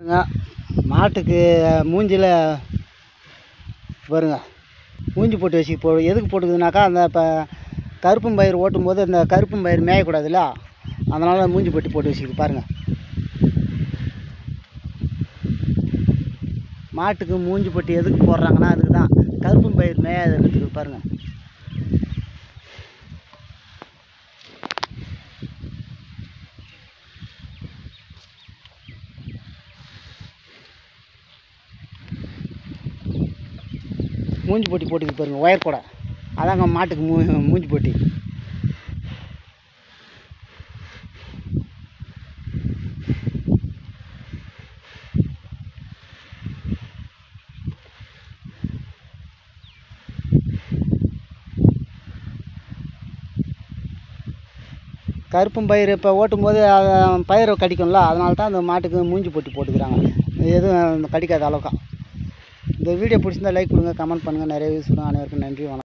பாருங்க மாட்டுக்கு மூஞ்சியில் பாருங்க மூஞ்சி போட்டு வச்சு போ எதுக்கு போட்டுக்குதுனாக்கா அந்த இப்போ கருப்பும் பயிர் ஓட்டும் போது இந்த கருப்பும் பயிர் மேயக்கூடாதுல்ல அதனால் மூஞ்சி போட்டு போட்டு வச்சுக்குது பாருங்கள் மாட்டுக்கு மூஞ்சி பொட்டி எதுக்கு போடுறாங்கன்னா அதுக்கு தான் கருப்பும் பயிர் மேயாது இருக்கிறதுக்கு பாருங்கள் மூஞ்சி போட்டி போட்டுக்கு பாருங்க ஒயர் கூட அதாங்க மாட்டுக்கு மூ மூஞ்சி போட்டி கருப்பும் பயிர் இப்போ ஓட்டும் போது அதை பயிரை கடிக்கும்ல அதனால தான் அந்த மாட்டுக்கு மூஞ்சி போட்டி போட்டுக்கிறாங்க எதுவும் கடிக்காத அளவுக்கு இந்த வீடியோ பிடிச்சிருந்தா லைக் கொடுங்க கமெண்ட் பண்ணுங்கள் நிறைய யூஸ் பண்ணுங்கள் அனைவருக்கும் நன்றி வணக்கம்